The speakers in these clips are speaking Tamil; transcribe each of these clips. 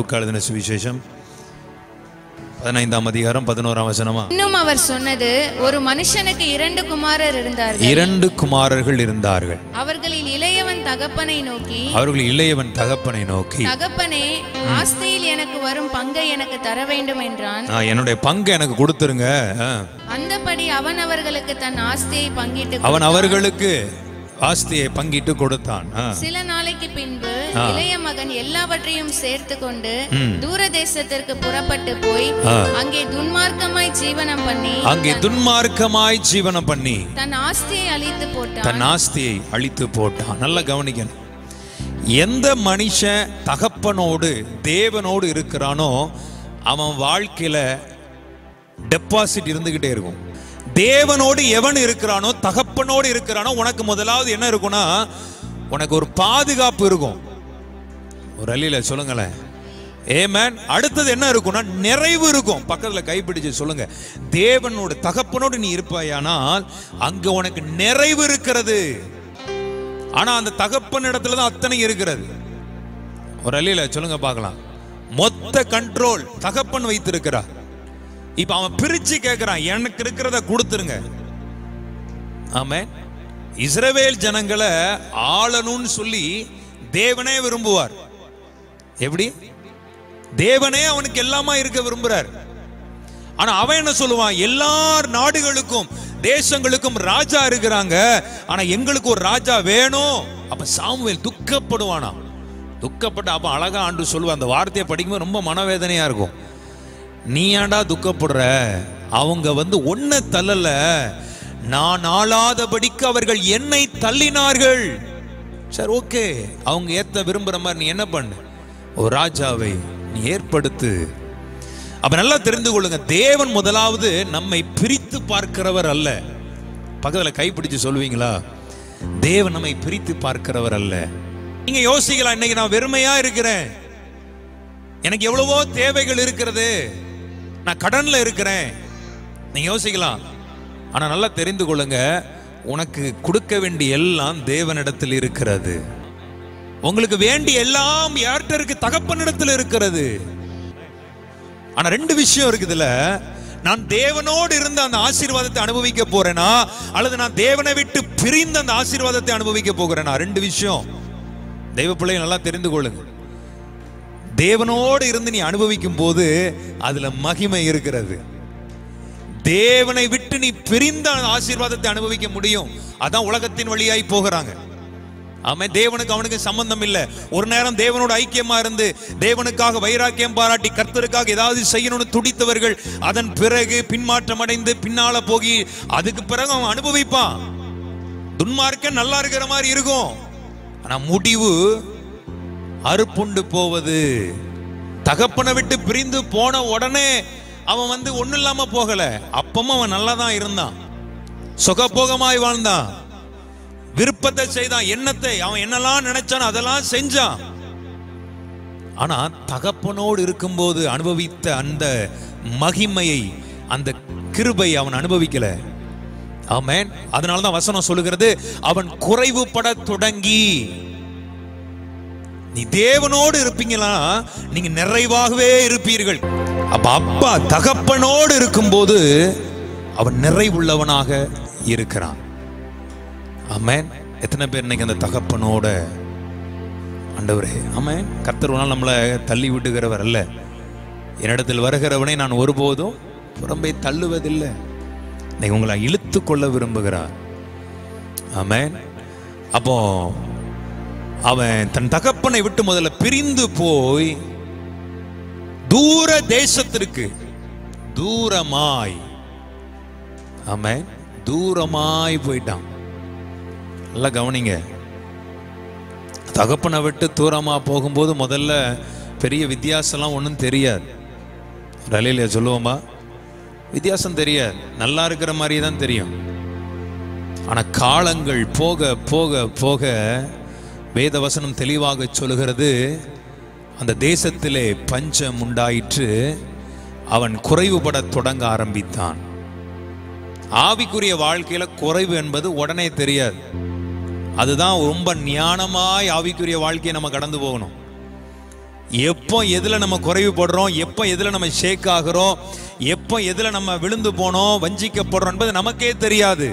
லூக்கா எழுதின சுவிசேஷம் பதினைந்தாம் அதிகாரம் பதினோராம் வசனமா இன்னும் அவர் சொன்னது ஒரு மனுஷனுக்கு இரண்டு குமாரர் இருந்தார்கள் இரண்டு குமாரர்கள் இருந்தார்கள் அவர்களில் இளையவன் தகப்பனை நோக்கி அவர்கள் இளையவன் தகப்பனை நோக்கி தகப்பனே ஆஸ்தியில் எனக்கு வரும் பங்கை எனக்கு தர வேண்டும் என்றான் "நான் என்னுடைய பங்கு எனக்கு கொடுத்துருங்க ஆ." அந்தபடி அவன் அவர்களுக்கு தன் ஆஸ்தியை பங்கிட்டு அவன் அவர்களுக்கு ஆஸ்தியை பங்கிட்டு கொடுத்தான் ஆ. சில நாளைக்கு பின்பு இளைய மகன் எல்லாவற்றையும் சேர்த்து கொண்டு தூர தேசத்திற்கு புறப்பட்டு போய் ஆ. அங்கே துன்மார்க்கமாய் ஜீவனம் பண்ணி அங்கே துன்மார்க்கமாய் ஜீவனம் பண்ணி தன் ஆஸ்தியை அழித்து போட்டான் தன் ஆஸ்தியை அழித்து போட்டான் நல்லா கவனிக்கணும் எந்த மனுஷன் தகப்பனோடு தேவனோடு இருக்கிறானோ அவன் வாழ்க்கையில டெபாசிட் இருந்துகிட்டே இருக்கும் தேவனோடு எவன் இருக்கிறானோ தகப்பனோடு இருக்கிறானோ உனக்கு முதலாவது என்ன இருக்கும்னா உனக்கு ஒரு பாதுகாப்பு இருக்கும் ஒரு அள்ளியில சொல்லுங்களேன் ஏமேன் அடுத்தது என்ன இருக்கும்னா நிறைவு இருக்கும் பக்கத்துல கைப்பிடிச்சு சொல்லுங்க தேவனோட தகப்பனோடு நீ இருப்பாயானால் அங்க உனக்கு நிறைவு இருக்கிறது ஆனா அந்த தகப்பன் இடத்துல தான் அத்தனை இருக்கிறது ஒரு அள்ளியில சொல்லுங்க பார்க்கலாம் மொத்த கண்ட்ரோல் தகப்பன் வைத்திருக்கிறார் இப்ப அவன் பிரிச்சு கேட்கிறான் எனக்கு இருக்கிறத கொடுத்துருங்க ஆமே இஸ்ரவேல் ஜனங்களை ஆளணும்னு சொல்லி தேவனே விரும்புவார் எப்படி தேவனே அவனுக்கு எல்லாமா இருக்க விரும்புறார் ஆனா அவன் என்ன சொல்லுவான் எல்லா நாடுகளுக்கும் தேசங்களுக்கும் ராஜா இருக்கிறாங்க ஆனா எங்களுக்கு ஒரு ராஜா வேணும் அப்ப சாமுவேல் துக்கப்படுவானா துக்கப்பட்டு அப்ப அழகா ஆண்டு சொல்லுவான் அந்த வார்த்தையை படிக்கும்போது ரொம்ப மனவேதனையா இருக்கும் நீ ஏன்டா துக்கப்படுற அவங்க வந்து ஒன்ன தள்ளல நான் ஆளாதபடிக்கு அவர்கள் என்னை தள்ளினார்கள் சரி ஓகே அவங்க ஏத்த விரும்புற மாதிரி நீ என்ன பண்ணு ஒரு ராஜாவை நீ ஏற்படுத்து அப்ப நல்லா தெரிந்து கொள்ளுங்க தேவன் முதலாவது நம்மை பிரித்து பார்க்கிறவர் அல்ல பக்கத்துல கைப்பிடிச்சு சொல்லுவீங்களா தேவன் நம்மை பிரித்து பார்க்கிறவர் அல்ல நீங்க யோசிக்கலாம் இன்னைக்கு நான் வெறுமையா இருக்கிறேன் எனக்கு எவ்வளவோ தேவைகள் இருக்கிறது நான் கடன்ல இருக்கிறேன் நீங்க யோசிக்கலாம் ஆனா நல்லா தெரிந்து கொள்ளுங்க உனக்கு கொடுக்க வேண்டிய எல்லாம் தேவனிடத்தில் இருக்கிறது உங்களுக்கு வேண்டிய எல்லாம் யார்கிட்ட இருக்கு தகப்பனிடத்தில் இருக்கிறது ஆனா ரெண்டு விஷயம் இருக்குதுல நான் தேவனோடு இருந்த அந்த ஆசீர்வாதத்தை அனுபவிக்க போறேனா அல்லது நான் தேவனை விட்டு பிரிந்த அந்த ஆசீர்வாதத்தை அனுபவிக்க போகிறேனா ரெண்டு விஷயம் தெய்வ பிள்ளையை நல்லா தெரிந்து கொள்ளுங்க தேவனோடு இருந்து நீ அனுபவிக்கும் போது அதுல மகிமை இருக்கிறது தேவனை விட்டு நீ பிரிந்த அந்த ஆசீர்வாதத்தை அனுபவிக்க முடியும் அதான் உலகத்தின் வழியாய் போகிறாங்க அவன் தேவனுக்கு அவனுக்கு சம்பந்தம் இல்ல ஒரு நேரம் தேவனோட ஐக்கியமா இருந்து தேவனுக்காக வைராக்கியம் பாராட்டி கர்த்தருக்காக ஏதாவது செய்யணும்னு துடித்தவர்கள் அதன் பிறகு பின்மாற்றம் அடைந்து பின்னால போகி அதுக்கு பிறகு அவன் அனுபவிப்பான் துன்மார்க்க நல்லா இருக்கிற மாதிரி இருக்கும் ஆனா முடிவு அறுப்புண்டு போவது தகப்பனை விட்டு பிரிந்து போன உடனே அவன் வந்து ஒண்ணும் இல்லாம போகல அப்பமும் அவன் நல்லா தான் இருந்தான் சுகபோகமாய் வாழ்ந்தான் விருப்பத்தை செய்தான் எண்ணத்தை அவன் என்னெல்லாம் நினைச்சானோ அதெல்லாம் செஞ்சான் ஆனா தகப்பனோடு இருக்கும்போது அனுபவித்த அந்த மகிமையை அந்த கிருபை அவன் அனுபவிக்கல ஆமென் அதனால தான் வசனம் சொல்லுகிறது அவன் குறைவுபட தொடங்கி நீ தேவனோடு இருப்பீங்களா நீங்க நிறைவாகவே இருப்பீர்கள் அப்ப அப்பா தகப்பனோடு இருக்கும்போது அவன் நிறைவுள்ளவனாக இருக்கிறான் ஆமென் எத்தனை பேர் இன்னைக்கு அந்த தகப்பனோட ஆண்டவரே ஆமென் கர்த்தர் ஒரு நாள் நம்மளை தள்ளி விட்டுகிறவர் அல்ல என்னிடத்தில் வருகிறவனை நான் ஒருபோதும் புறம்பை தள்ளுவதில்லை இன்னைக்கு உங்களை இழுத்து கொள்ள விரும்புகிறார் ஆமென் அப்போ அவன் தன் தகப்பனை விட்டு முதல்ல பிரிந்து போய் தூர தேசத்திற்கு தூரமாய் ஆமென் தூரமாய் போயிட்டான் நல்லா கவனிங்க தகப்பனை விட்டு தூரமா போகும்போது முதல்ல பெரிய வித்தியாசம்லாம் ஒன்றும் தெரியாது ரலையில சொல்லுவோமா வித்தியாசம் தெரியாது நல்லா இருக்கிற மாதிரி தான் தெரியும் ஆனா காலங்கள் போக போக போக வேதவசனம் தெளிவாக சொல்லுகிறது அந்த தேசத்திலே பஞ்சம் உண்டாயிற்று அவன் குறைவுபடத் தொடங்க ஆரம்பித்தான் ஆவிக்குரிய வாழ்க்கையில குறைவு என்பது உடனே தெரியாது அதுதான் ரொம்ப ஞானமாய் ஆவிக்குரிய வாழ்க்கையை நம்ம கடந்து போகணும் எப்போ எதுல நம்ம குறைவுபடுறோம் எப்போ எதுல நம்ம ஷேக் ஆகுறோம் எப்போ எதுல நம்ம விழுந்து போனோம் வஞ்சிக்கப்படுறோம் என்பது நமக்கே தெரியாது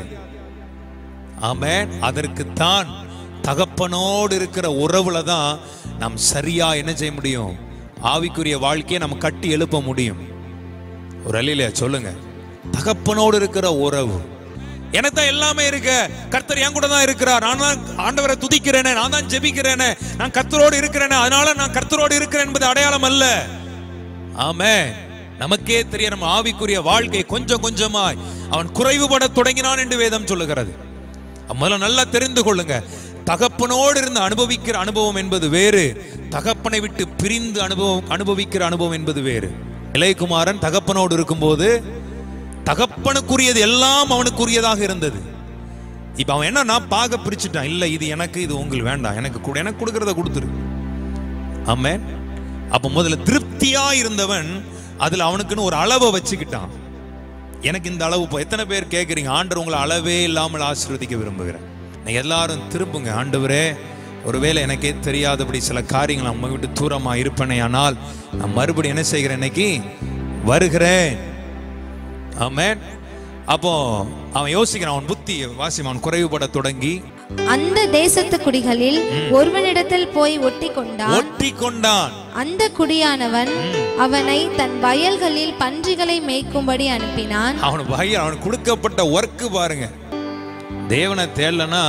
ஆமென் அதற்குத்தான் தகப்பனோடு இருக்கிற உறவுல தான் நாம் சரியா என்ன செய்ய முடியும் ஆவிக்குரிய வாழ்க்கையை நம்ம கட்டி எழுப்ப முடியும் ஒரு அலையில சொல்லுங்க தகப்பனோடு இருக்கிற உறவு எனக்கு தான் எல்லாமே இருக்கு கர்த்தர் என் கூட தான் இருக்கிறார் நான் தான் ஆண்டவரை துதிக்கிறேனே நான் தான் ஜெபிக்கிறேனே நான் கர்த்தரோடு இருக்கிறேனே அதனால நான் கர்த்தரோடு இருக்கிறேன் என்பது அடையாளம் அல்ல ஆமே நமக்கே தெரிய நம்ம ஆவிக்குரிய வாழ்க்கை கொஞ்சம் கொஞ்சமாய் அவன் குறைவுபட தொடங்கினான் என்று வேதம் சொல்லுகிறது முதல்ல நல்லா தெரிந்து கொள்ளுங்க தகப்பனோடு இருந்து அனுபவிக்கிற அனுபவம் என்பது வேறு தகப்பனை விட்டு பிரிந்து அனுபவம் அனுபவிக்கிற அனுபவம் என்பது வேறு இளையகுமாரன் தகப்பனோடு இருக்கும்போது தகப்பனுக்குரியது எல்லாம் அவனுக்குரியதாக இருந்தது இப்ப அவன் என்னன்னா பாக பிரிச்சுட்டான் இல்ல இது எனக்கு இது உங்களுக்கு வேண்டாம் எனக்கு கூட எனக்கு கொடுக்கறத கொடுத்துரு ஆமென் அப்ப முதல்ல திருப்தியா இருந்தவன் அதுல அவனுக்குன்னு ஒரு அளவை வச்சுக்கிட்டான் எனக்கு இந்த அளவு இப்போ எத்தனை பேர் கேட்குறீங்க ஆண்டவர் உங்களை அளவே இல்லாமல் ஆசீர்வதிக்க விரும்புகிறேன் நீங்க எல்லாரும் திருப்புங்க ஆண்டவரே ஒருவேளை எனக்கே தெரியாதபடி சில காரியங்கள் நம்ம விட்டு தூரமா இருப்பேனே ஆனால் நான் மறுபடியும் என்ன செய்கிறேன் இன்னைக்கு வருகிறேன் ஆமென் அப்போ அவன் யோசிக்கிறான் அவன் புத்தி வாசி அவன் குறைவுபட தொடங்கி அந்த தேசத்து குடிகளில் ஒருவனிடத்தில் போய் ஒட்டி கொண்டான் ஒட்டி கொண்டான் அந்த குடியானவன் அவனை தன் வயல்களில் பன்றிகளை மேய்க்கும்படி அனுப்பினான் அவன் பய அவனுக்கு கொடுக்கப்பட்ட ஒர்க்கு பாருங்க தேவனை தேடலனா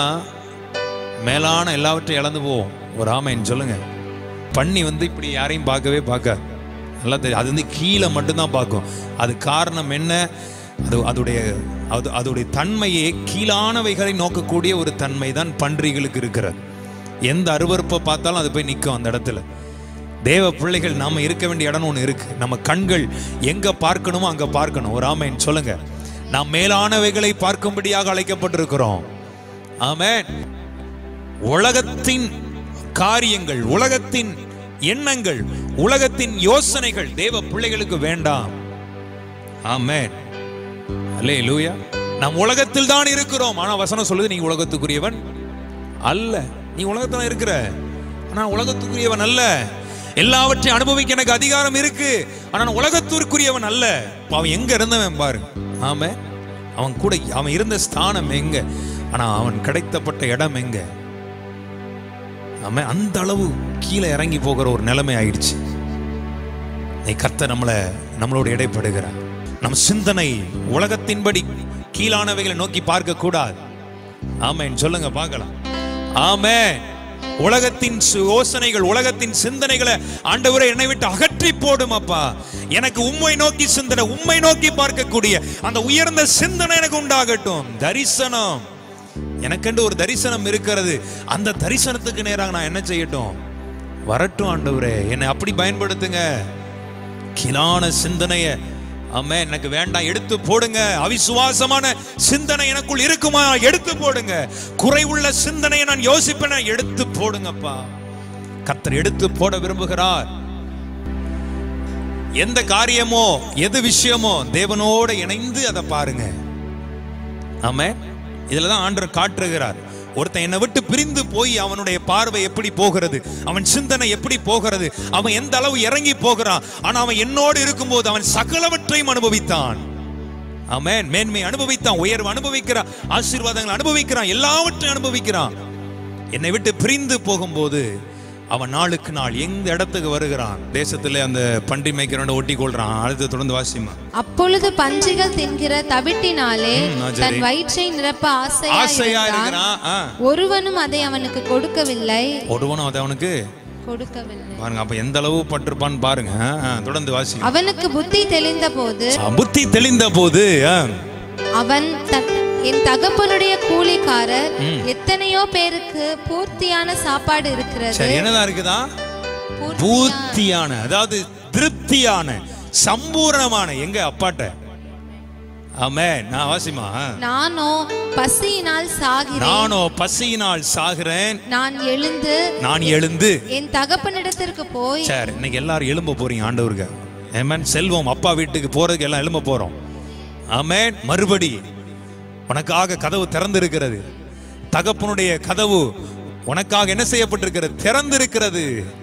மேலான எல்லாவற்றையும் இழந்து போவோம் ஒரு ஆமைன்னு சொல்லுங்க பண்ணி வந்து இப்படி யாரையும் பார்க்கவே பார்க்காது நல்லா தெரியும் அது வந்து கீழே மட்டும்தான் பார்க்கும் அது காரணம் என்ன அது அதோடைய அது அதோடைய தன்மையே கீழானவைகளை நோக்கக்கூடிய ஒரு தன்மை தான் பன்றிகளுக்கு இருக்கிறது எந்த அருவருப்பை பார்த்தாலும் அது போய் நிற்கும் அந்த இடத்துல தேவ பிள்ளைகள் நாம இருக்க வேண்டிய இடம் ஒன்று இருக்கு நம்ம கண்கள் எங்க பார்க்கணுமோ அங்க பார்க்கணும் ஒரு ஆமைன்னு சொல்லுங்க நாம் மேலானவைகளை பார்க்கும்படியாக அழைக்கப்பட்டிருக்கிறோம் ஆமென் உலகத்தின் காரியங்கள் உலகத்தின் எண்ணங்கள் உலகத்தின் யோசனைகள் தேவ பிள்ளைகளுக்கு வேண்டாம் ஆமென் அல்லே லூயா நாம் உலகத்தில் தான் இருக்கிறோம் ஆனா வசனம் சொல்லுது நீ உலகத்துக்குரியவன் அல்ல நீ உலகத்துல இருக்கிற ஆனா உலகத்துக்குரியவன் அல்ல எல்லாவற்றையும் அனுபவிக்க எனக்கு அதிகாரம் இருக்கு ஆனா நான் உலகத்திற்குரியவன் அல்ல இப்ப அவன் எங்க இருந்தவன் பாரு ஆமே அவன் கூட அவன் இருந்த ஸ்தானம் எங்க ஆனா அவன் கிடைத்தப்பட்ட இடம் எங்க ஆமே அந்த அளவு கீழே இறங்கி போகிற ஒரு நிலைமை ஆயிடுச்சு நீ கர்த்தர் நம்மளை நம்மளோட இடைப்படுகிறார் நம் சிந்தனை உலகத்தின்படி கீழானவைகளை நோக்கி பார்க்க கூடாது ஆமென் சொல்லுங்க பார்க்கலாம் ஆமே உலகத்தின் சு- யோசனைகள் உலகத்தின் சிந்தனைகளை ஆண்டவரை என்னை விட்டு அகற்றி போடும் அப்பா எனக்கு உம்மை நோக்கி சிந்தனை உம்மை நோக்கி பார்க்கக்கூடிய அந்த உயர்ந்த சிந்தனை எனக்கு உண்டாகட்டும் தரிசனம் எனக்கென்று ஒரு தரிசனம் இருக்கிறது அந்த தரிசனத்துக்கு நேராக நான் என்ன செய்யட்டும் வரட்டும் ஆண்டவரே என்னை அப்படி பயன்படுத்துங்க கிலான சிந்தனைய ஆமே எனக்கு வேண்டாம் எடுத்து போடுங்க அவிசுவாசமான சிந்தனை எனக்குள் இருக்குமா எடுத்து போடுங்க குறைவுள்ள சிந்தனையை நான் யோசிப்பேன் எடுத்து போடுங்கப்பா கத்தர் எடுத்து போட விரும்புகிறார் எந்த காரியமோ எது விஷயமோ தேவனோட இணைந்து அதை பாருங்க ஆமே இதுல தான் ஆண்டவர் காட்டுகிறார் ஒருத்தன் என்னை விட்டு பிரிந்து போய் அவனுடைய பார்வை எப்படி போகிறது அவன் சிந்தனை எப்படி போகிறது அவன் எந்த அளவு இறங்கி போகிறான் ஆனா அவன் என்னோடு இருக்கும்போது அவன் சகலவற்றையும் அனுபவித்தான் ஆமென் மேன்மை அனுபவித்தான் உயர்வு அனுபவிக்கிறான் ஆசீர்வாதங்கள் அனுபவிக்கிறான் எல்லாவற்றையும் அனுபவிக்கிறான் என்னை விட்டு பிரிந்து போகும்போது அவன் நாளுக்கு நாள் எந்த இடத்துக்கு வருகிறான் தேசத்துல அந்த பன்றி மேய்க்கிறவன ஒட்டி கொள்றான் அடுத்து தொடர்ந்து வாசிமா அப்பொழுது பன்றிகள் தின்கிற தவிட்டினாலே ம், ஆ, சரி. தன் வயிற்றை நிரப்ப ஆசையா ஆசையா இருந்தான். இருக்கிறான் ஆ. ஒருவனும் அதை அவனுக்கு கொடுக்கவில்லை ஒருவனும் அது அவனுக்கு கொடுக்கவில்லை பாருங்க அப்ப எந்த அளவு பட்டிருப்பான்னு பாருங்க ஆ, தொடர்ந்து வாசி அவனுக்கு புத்தி தெளிந்த போது புத்தி தெளிந்த போது ஆ, அவன் தன் என் தகப்பனுடைய கூலிக்காரர் எத்தனையோ பேருக்கு பூர்த்தியான சாப்பாடு இருக்கிறது சரி என்னதான் இருக்குதா பூர்த்தி- பூர்த்தியான அதாவது திருப்தியான சம்பூரணமான எங்க அப்பாட்ட ஆமே நான் வாசிமா ஆ. நானோ பசியினால் சாகிறேன் நானோ பசியினால் சாகிறேன் நான் எழுந்து நான் எழுந்து என் தகப்பனிடத்திற்கு போய் சரி இன்னைக்கு எல்லாரும் எழும்ப போறீங்க ஆண்டவருக்கு ஏமேன் செல்வம் அப்பா வீட்டுக்கு போறதுக்கு எல்லாம் எழும்ப போறோம் ஆமென் மறுபடி உனக்காக கதவு திறந்திருக்கிறது தகப்பனுடைய கதவு உனக்காக என்ன செய்யப்பட்டிருக்கிறது திறந்திருக்கிறது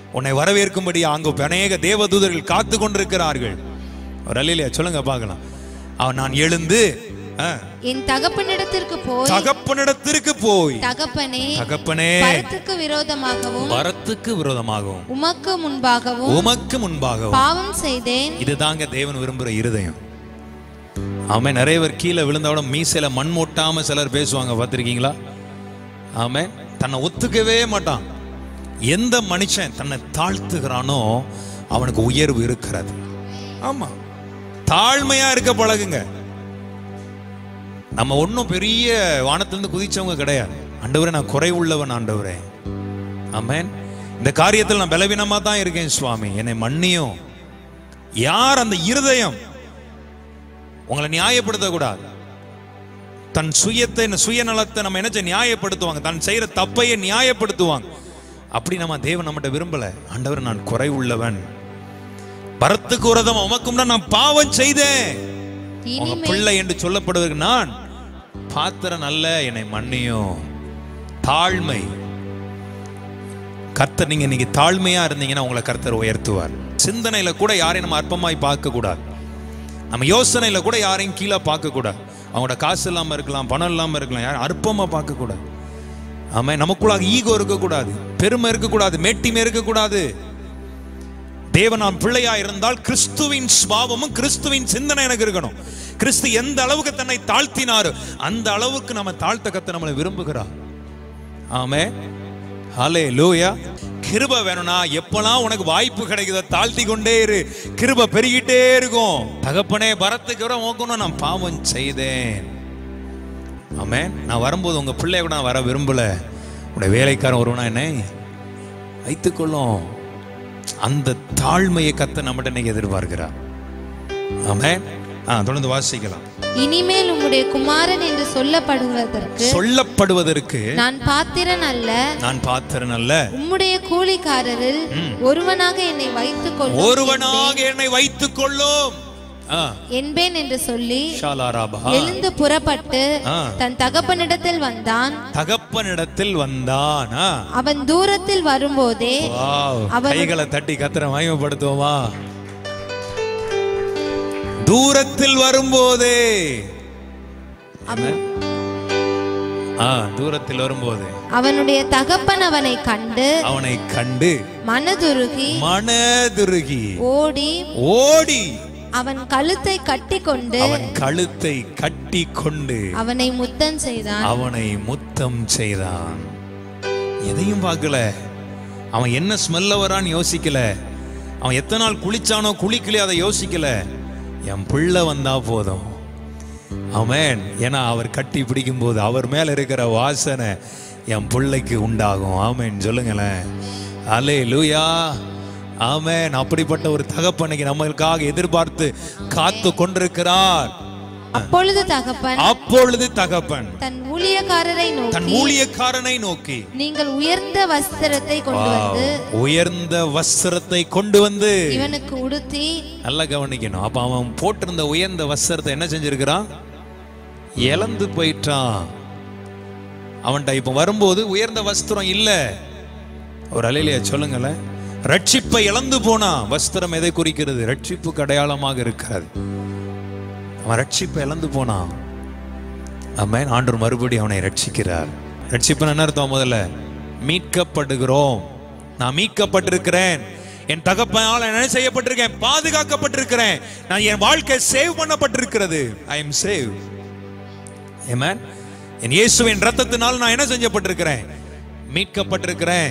உன்னை வரவேற்கும்படி அங்கு அநேக தேவதூதர்கள் காத்து கொண்டிருக்கிறார்கள் ஒரு அல்லையா சொல்லுங்க பார்க்கலாம் அவன் நான் எழுந்து ஆ, என் தகப்பனிடத்திற்கு போய் தகப்பனிடத்திற்கு போய் தகப்பனே தகப்பனே பரத்துக்கு விரோதமாகவும் வரத்துக்கு விரோதமாகவும் உமக்கு முன்பாகவும் உமக்கு முன்பாகவும் பாவம் செய்தேன் இதுதாங்க தேவன் விரும்புற இருதயம் ஆமே நிறைய பேர் கீழே விழுந்தவிட மீசையில மண் மூட்டாம சிலர் பேசுவாங்க பார்த்திருக்கீங்களா ஆமே தன்னை ஒத்துக்கவே மாட்டான் எந்த மனுஷன் தன்னை தாழ்த்துகிறானோ அவனுக்கு உயர்வு இருக்கிறது ஆமா தாழ்மையா இருக்க பழகுங்க நம்ம ஒன்றும் பெரிய வானத்திலிருந்து குதிச்சவங்க கிடையாது ஆண்டவரே நான் குறை உள்ளவன் ஆண்டவரே ஆமென் இந்த காரியத்தில் நான் பலவீனமா தான் இருக்கேன் சுவாமி என்னை மன்னியும் யார் அந்த இருதயம் உங்களை நியாயப்படுத்த கூடாது தன் சுயத்தை சுயநலத்தை நம்ம என்ன செய்ய நியாயப்படுத்துவாங்க தன் செய்யற தப்பையை நியாயப்படுத்துவாங்க அப்படி நம்ம தேவன் நம்மகிட்ட விரும்பல ஆண்டவர் நான் குறை உள்ளவன் பரத்துக்கு உரதம் உமக்கும் தான் நான் பாவம் செய்தேன் உங்க இனிமே பிள்ளை என்று சொல்லப்படுவதற்கு நான் பாத்திரம் நல்ல என்னை மன்னியும் தாழ்மை கர்த்தர் நீங்க நீங்க தாழ்மையா இருந்தீங்கன்னா உங்களை கர்த்தர் உயர்த்துவார் சிந்தனையில கூட யாரையும் நம்ம அற்பமாய் பார்க்க கூடாது நம்ம யோசனையில கூட யாரையும் கீழே பார்க்க கூடாது அவங்களோட காசு இல்லாம இருக்கலாம் பணம் இல்லாம இருக்கலாம் யாரும் அற்பமா பார்க்க கூடாது ஆமா நமக்குள்ளாக ஈகோ இருக்கக்கூடாது பெருமை இருக்கக்கூடாது மேட்டிமை இருக்கக்கூடாது தேவன் நாம் பிள்ளையா இருந்தால் கிறிஸ்துவின் சுபாவமும் கிறிஸ்துவின் சிந்தனை எனக்கு இருக்கணும் கிறிஸ்து எந்த அளவுக்கு தன்னை தாழ்த்தினாரோ அந்த அளவுக்கு நம்ம தாழ்த்த கத்த நம்மளை விரும்புகிறார் ஆமே ஹலே லூயா கிருப வேணும்னா எப்பெல்லாம் உனக்கு வாய்ப்பு கிடைக்குதோ தாழ்த்தி கொண்டே இரு கிருப பெருகிட்டே இருக்கும் தகப்பனே பரத்துக்கு வர ஓக்கணும் நான் பாவம் செய்தேன் ஆமே நான் வரும்போது உங்க பிள்ளைய கூட நான் வர விரும்பல உடைய வேலைக்காரன் ஒருவனா என்னை வைத்துக்கொள்ளும் அந்த தாழ்மையை கத்த நம்மகிட்ட இன்னைக்கு எதிர்பார்க்கிறார் ஆமே ஆ தொடர்ந்து வாசிக்கலாம் இனிமேல் உம்முடைய குமாரன் என்று சொல்லப்படுவதற்கு சொல்லப்படுவதற்கு நான் பாத்திரன் அல்ல நான் பாத்திரன் அல்ல உம்முடைய கூலிக்காரரில் ஒருவனாக என்னை வைத்துக் கொள்ளும் ஒருவனாக என்னை வைத்துக் கொள்ளும் ஆ, என்பேன் என்று சொல்லி ஷாலாராபா எழுந்து புறப்பட்டு ஆ. தன் தகப்பனிடத்தில் வந்தான் தகப்பனிடத்தில் வந்தான் ஆ. அவன் தூரத்தில் வரும்போதே வாவ். அவர் கைகளை தட்டி கத்திர மகிமைப்படுத்துவோமா தூரத்தில் வரும்போதே ஆ தூரத்தில் வரும்போது அவனுடைய தகப்பன் அவனை கண்டு அவனை கண்டு மனதுருகி மனதுருகி ஓடி ஓடி அவன் கழுத்தை கட்டிக்கொண்டு அவன் கழுத்தை கட்டி கொண்டு அவனை முத்தம் செய்தான் அவனை முத்தம் செய்தான் எதையும் பார்க்கல அவன் என்ன ஸ்மெல்ல வரான்னு யோசிக்கல அவன் எத்தனை நாள் குளிச்சானோ குளிக்கலையோ அதை யோசிக்கல என் பிள்ளை வந்தா போதும் அவன் ஏன்னா அவர் கட்டி பிடிக்கும் போது அவர் மேல இருக்கிற வாசனை என் பிள்ளைக்கு உண்டாகும் ஆமேன் சொல்லுங்களேன் அலே லூயா ஆமேன் அப்படிப்பட்ட ஒரு தகப்பனைக்கு நம்மளுக்காக எதிர்பார்த்து காத்து கொண்டிருக்கிறார் அப்பொழுது தகப்பன் அப்பொழுது தகப்பன் தன் ஊழியக்காரரை தன் நோக்கி ஊழியக்காரனை நோக்கி நீங்கள் உயர்ந்த வஸ்திரத்தை கொண்டு வந்து உயர்ந்த வஸ்திரத்தை கொண்டு வந்து இவனுக்கு உடுத்தி நல்லா கவனிக்கணும் அப்ப அவன் போட்டிருந்த உயர்ந்த வஸ்திரத்தை என்ன செஞ்சிருக்கிறான் இழந்து போயிட்டான் அவன்கிட்ட இப்ப வரும்போது உயர்ந்த வஸ்திரம் இல்ல ஒரு அலையிலையா சொல்லுங்களேன் ரட்சிப்பை இழந்து போனான் வஸ்திரம் எதை குறிக்கிறது ரட்சிப்புக்கு அடையாளமாக இருக்கிறது அவன் ரட்சிப்பை இழந்து போனான் ஆமென் ஆண்டவர் மறுபடியும் அவனை ரட்சிக்கிறார் ரட்சிப்பு என்ன அர்த்தம் முதல்ல மீட்கப்படுகிறோம் நான் மீட்கப்பட்டிருக்கிறேன் என் தகப்பனால் நான் என்ன செய்யப்பட்டிருக்கேன் பாதுகாக்கப்பட்டிருக்கிறேன் நான் என் வாழ்க்கை சேவ் பண்ணப்பட்டிருக்கிறது ஐ எம் சேவ் ஏமேன் என் இயேசுவின் ரத்தத்தினால் நான் என்ன செஞ்சப்பட்டிருக்கிறேன் மீட்கப்பட்டிருக்கிறேன்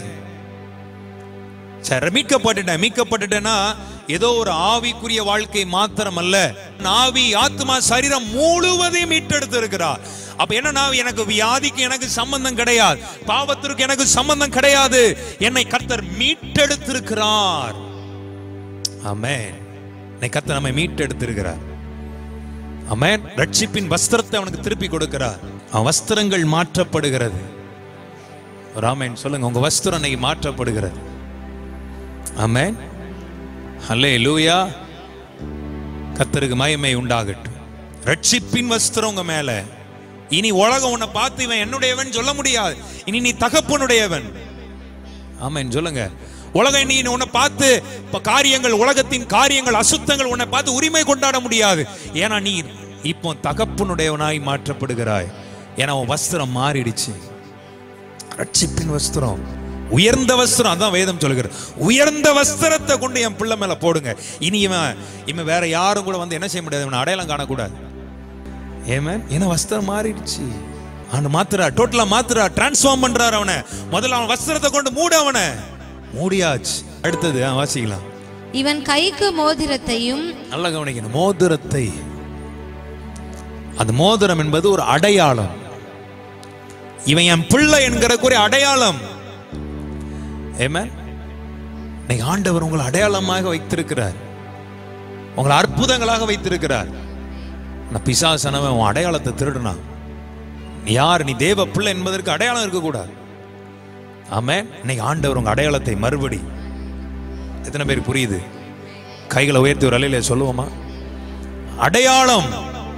சரி மீட்கப்பட்டுட்டேன் மீட்கப்பட்டுட்டேன்னா ஏதோ ஒரு ஆவிக்குரிய வாழ்க்கை மாத்திரம் அல்ல ஆவி ஆத்மா சரீரம் முழுவதையும் மீட்டெடுத்து இருக்கிறார் அப்ப என்னன்னா எனக்கு வியாதிக்கு எனக்கு சம்பந்தம் கிடையாது பாவத்திற்கு எனக்கு சம்பந்தம் கிடையாது என்னை கர்த்தர் மீட்டெடுத்திருக்கிறார் ஆமென் என்னை கர்த்தர் நம்மை மீட்டெடுத்திருக்கிறார் ஆமென் ரட்சிப்பின் வஸ்திரத்தை அவனுக்கு திருப்பி கொடுக்கிறார் அவன் வஸ்திரங்கள் மாற்றப்படுகிறது ராமேன் சொல்லுங்க உங்க வஸ்திரம் இன்னைக்கு மாற்றப்படுகிறது ஆமென் ஹல்லே லூயா கத்தருக்கு மகிமை உண்டாகட்டும் ரட்சிப்பின் வஸ்திரம் உங்க மேல இனி உலகம் உன்னை பார்த்து இவன் என்னுடையவன் சொல்ல முடியாது இனி நீ தகப்பனுடையவன் ஆமென் சொல்லுங்க உலகம் நீ உன்னை பார்த்து இப்ப காரியங்கள் உலகத்தின் காரியங்கள் அசுத்தங்கள் உன்னை பார்த்து உரிமை கொண்டாட முடியாது ஏன்னா நீ இப்போ தகப்பனுடையவனாய் மாற்றப்படுகிறாய் ஏன்னா உன் வஸ்திரம் மாறிடுச்சு ரட்சிப்பின் வஸ்திரம் உயர்ந்த வஸ்திரம் அதான் வேதம் சொல்லுகிறது உயர்ந்த வஸ்திரத்தை கொண்டு என் பிள்ளை மேல போடுங்க இனி இவன் இவன் வேற யாரும் கூட வந்து என்ன செய்ய முடியாது இவனை அடையாளம் காணக்கூடாது ஏமேன் ஏன்னா வஸ்திரம் மாறிடுச்சு அவனை மாத்துறா டோட்டலா மாத்துறா டிரான்ஸ்ஃபார்ம் பண்றாரு அவனை முதல்ல அவன் வஸ்திரத்தை கொண்டு மூடு அவனை மூடியாச்சு அடுத்தது ஆ, வாசிக்கலாம் இவன் கைக்கு மோதிரத்தையும் நல்லா கவனிக்கணும் மோதிரத்தை அந்த மோதிரம் என்பது ஒரு அடையாளம் இவன் என் பிள்ளை என்கிற ஒரு அடையாளம் ஏமே இன்னைக்கு ஆண்டவர் உங்களை அடையாளமாக வைத்திருக்கிறார் உங்களை அற்புதங்களாக வைத்திருக்கிறார் ஆனா பிசாசனவன் உன் அடையாளத்தை திருடுனான் நீ யார் நீ தேவ பிள்ளை என்பதற்கு அடையாளம் இருக்கக்கூடாது ஆமே இன்னைக்கு ஆண்டவர் உங்க அடையாளத்தை மறுபடி எத்தனை பேர் புரியுது கைகளை உயர்த்தி ஒரு அலையில சொல்லுவோமா அடையாளம்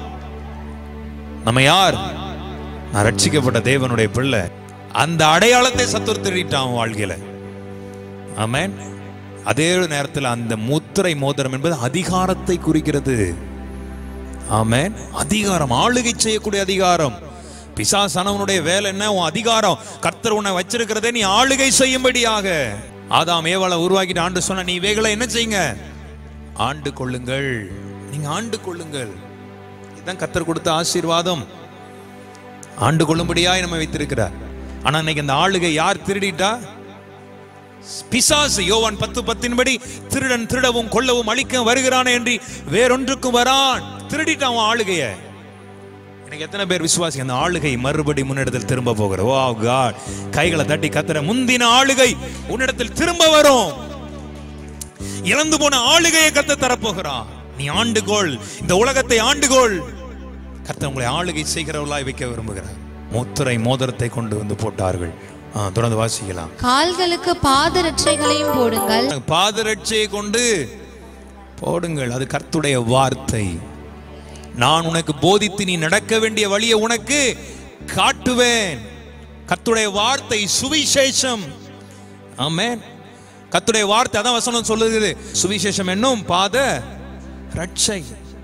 நம்ம யார் நான் ரட்சிக்கப்பட்ட தேவனுடைய பிள்ளை அந்த அடையாளத்தை சத்துரு திருடிட்டான் அவன் வாழ்க்கையில ஆமென் அதே நேரத்தில் அந்த முத்திரை மோதிரம் என்பது அதிகாரத்தை குறிக்கிறது ஆமென் அதிகாரம் ஆளுகை செய்யக்கூடிய அதிகாரம் பிசாசனவனுடைய வேலை என்ன உன் அதிகாரம் கர்த்தர் உன்னை வச்சிருக்கிறதே நீ ஆளுகை செய்யும்படியாக ஆதாம் ஏவாளை உருவாக்கிட்டு ஆண்டு சொன்ன நீ இவைகளை என்ன செய்யுங்க ஆண்டு கொள்ளுங்கள் நீங்க ஆண்டு கொள்ளுங்கள் இதுதான் கர்த்தர் கொடுத்த ஆசீர்வாதம் ஆண்டு கொள்ளும்படியாய் நம்ம வைத்திருக்கிறார் ஆனா இன்னைக்கு அந்த ஆளுகை யார் திருடிட்டா பிசாசு யோவான் பத்து பத்தின்படி திருடன் திருடவும் கொல்லவும் அழிக்க வருகிறானே என்று வேறொன்றுக்கும் வரான் திருடிட்டான் அவன் ஆளுகைய எனக்கு எத்தனை பேர் விசுவாசி அந்த ஆளுகை மறுபடி முன்னிடத்தில் திரும்ப போகிற ஓ காட் கைகளை தட்டி கத்துற முந்தின ஆளுகை உன்னிடத்தில் திரும்ப வரும் இழந்து போன ஆளுகையை கத்த தரப்போகிறான் நீ ஆண்டுகோள் இந்த உலகத்தை ஆண்டுகோள் கர்த்தர் உங்களை ஆளுகை செய்கிறவர்களாய் வைக்க விரும்புகிறார் முத்திரை மோதிரத்தை கொண்டு வந்து போட்டார்கள் ஆ, தொடர்ந்து வாசிக்கலாம் கால்களுக்கு பாதரட்சைகளையும் போடுங்கள் பாதரட்சையை கொண்டு போடுங்கள் அது கர்த்துடைய வார்த்தை நான் உனக்கு போதித்து நீ நடக்க வேண்டிய வழியை உனக்கு காட்டுவேன் கர்த்துடைய வார்த்தை சுவிசேஷம் ஆமென் கர்த்துடைய வார்த்தை அதான் வசனம் சொல்லுகிறது சுவிசேஷம் என்னும் பாத ரட்சை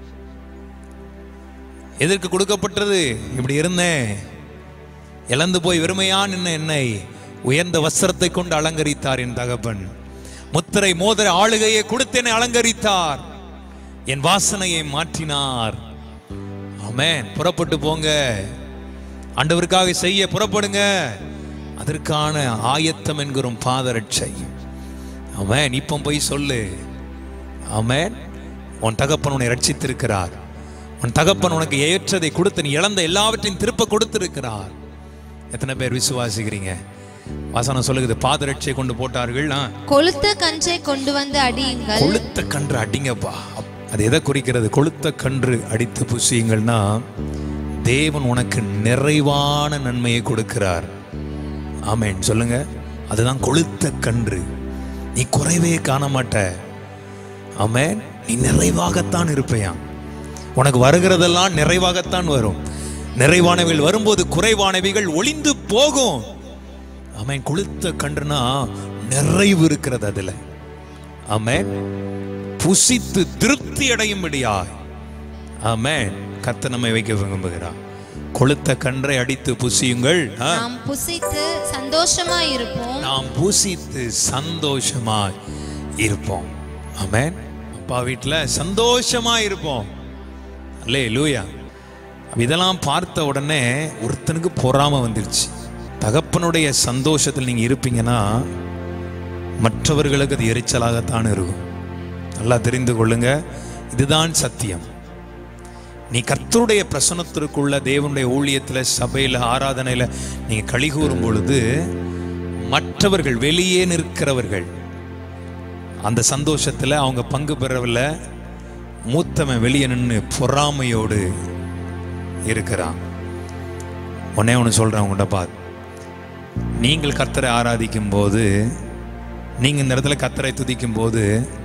எதற்கு கொடுக்கப்பட்டது இப்படி இருந்தேன் இழந்து போய் வெறுமையா நின்ன என்னை உயர்ந்த வஸ்திரத்தை கொண்டு அலங்கரித்தார் என் தகப்பன் முத்திரை மோதிர ஆளுகையை கொடுத்து என்னை அலங்கரித்தார் என் வாசனையை மாற்றினார் ஆமென் புறப்பட்டு போங்க ஆண்டவருக்காக செய்ய புறப்படுங்க அதற்கான ஆயத்தம் என்கிறோம் பாதரட்சை ஆமென் இப்போ போய் சொல்லு ஆமென் உன் தகப்பன் உன்னை ரட்சித்திருக்கிறார் உன் தகப்பன் உனக்கு ஏற்றதை கொடுத்து நீ இழந்த எல்லாவற்றையும் திருப்ப கொடுத்திருக்கிறார் எத்தனை பேர் விசுவாசிக்கிறீங்க வசனம் சொல்லுகிறது பாதரட்சை கொண்டு போட்டார்கள் ஆ. கொளுத்த கன்றை கொண்டு வந்து அடியுங்கள் கொளுத்த கன்று அடிங்கப்பா அப்- அது எதை குறிக்கிறது கொளுத்த கன்று அடித்து புசியுங்கள்னா தேவன் உனக்கு நிறைவான நன்மையை கொடுக்கிறார் ஆமென் சொல்லுங்க அதுதான் கொளுத்த கன்று நீ குறைவே காண மாட்ட ஆமென் நீ நிறைவாகத்தான் இருப்பையாம் உனக்கு வருகிறதெல்லாம் நிறைவாகத்தான் வரும் நிறைவானவைகள் வரும்போது குறைவானவைகள் ஒளிந்து போகும் ஆமென் கொளுத்த கன்றுனா நிறைவு இருக்கிறது அதுல ஆமென் புசித்து திருப்தி அடையும்படியாய் ஆமென் கர்த்தர் நம்மை வைக்க விரும்புகிறார் கொளுத்த கன்றை அடித்து புசியுங்கள் ஆ. நாம் புசித்து சந்தோஷமா இருப்போம் நாம் புசித்து சந்தோஷமாய் இருப்போம் ஆமென் அப்பா வீட்டில் சந்தோஷமா இருப்போம் அல்லே லூயா இதெல்லாம் பார்த்த உடனே ஒருத்தனுக்கு பொறாம வந்துருச்சு தகப்பனுடைய சந்தோஷத்தில் நீங்க இருப்பீங்கன்னா மற்றவர்களுக்கு அது எரிச்சலாகத்தான் இருக்கும் நல்லா தெரிந்து கொள்ளுங்க இதுதான் சத்தியம் நீ கர்த்தருடைய பிரசனத்திற்குள்ள தேவனுடைய ஊழியத்துல சபையில ஆராதனையில நீங்க களி கூறும் பொழுது மற்றவர்கள் வெளியே நிற்கிறவர்கள் அந்த சந்தோஷத்துல அவங்க பங்கு பெறவில்லை மூத்தவன் வெளியே நின்று பொறாமையோடு இருக்கிறான் ஒன்னே ஒன்று சொல்றேன் உங்கள்கிட்ட பார் நீங்கள் கர்த்தரை ஆராதிக்கும் போது நீங்க இந்த இடத்துல கர்த்தரை துதிக்கும் போது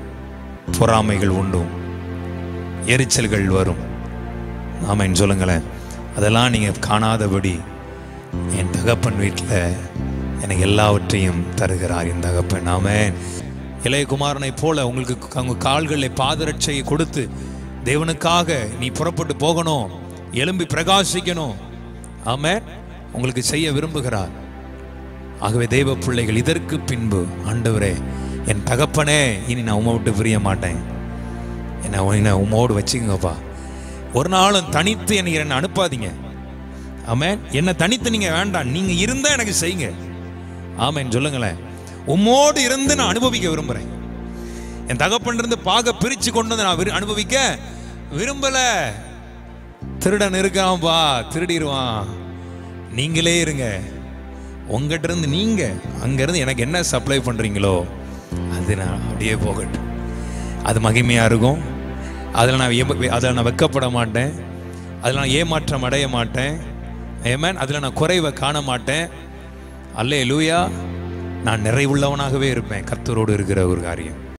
பொறாமைகள் உண்டும் எரிச்சல்கள் வரும் ஆமைன்னு சொல்லுங்களேன் அதெல்லாம் நீங்கள் காணாதபடி என் தகப்பன் வீட்டில் எனக்கு எல்லாவற்றையும் தருகிறார் இந்த தகப்பன் ஆமென் இளையகுமாரனை போல உங்களுக்கு அவங்க கால்களில் பாதரட்சையை கொடுத்து தேவனுக்காக நீ புறப்பட்டு போகணும் எலும்பி பிரகாசிக்கணும் ஆமென் உங்களுக்கு செய்ய விரும்புகிறார் ஆகவே தெய்வ பிள்ளைகள் இதற்கு பின்பு ஆண்டவரே என் தகப்பனே இனி நான் உமை விட்டு பிரிய மாட்டேன் என்னை என்னை உம்மோடு வச்சுக்கோப்பா ஒரு நாளும் தனித்து என்னை என்னை அனுப்பாதீங்க ஆமென் என்னை தனித்து நீங்க வேண்டாம் நீங்க இருந்தா எனக்கு செய்யுங்க ஆமென் சொல்லுங்களேன் உம்மோடு இருந்து நான் அனுபவிக்க விரும்புறேன் என் தகப்பன் இருந்து பாக பிரிச்சு கொண்டு வந்து நான் விரு- அனுபவிக்க விரும்பல திருடன் இருக்கான்பா திருடிடுவான் நீங்களே இருங்க உங்ககிட்ட இருந்து நீங்க அங்க இருந்து எனக்கு என்ன சப்ளை பண்றீங்களோ அது நான் அப்படியே போகட்டும் அது மகிமையா இருக்கும் அதில் நான் எப- அதில் நான் வெக்கப்பட மாட்டேன் அதில் நான் ஏமாற்றம் அடைய மாட்டேன் ஏமேன் அதில் நான் குறைவை காண மாட்டேன் அல்லே லூயா நான் நிறைவுள்ளவனாகவே இருப்பேன் கர்த்தரோடு இருக்கிற ஒரு காரியம்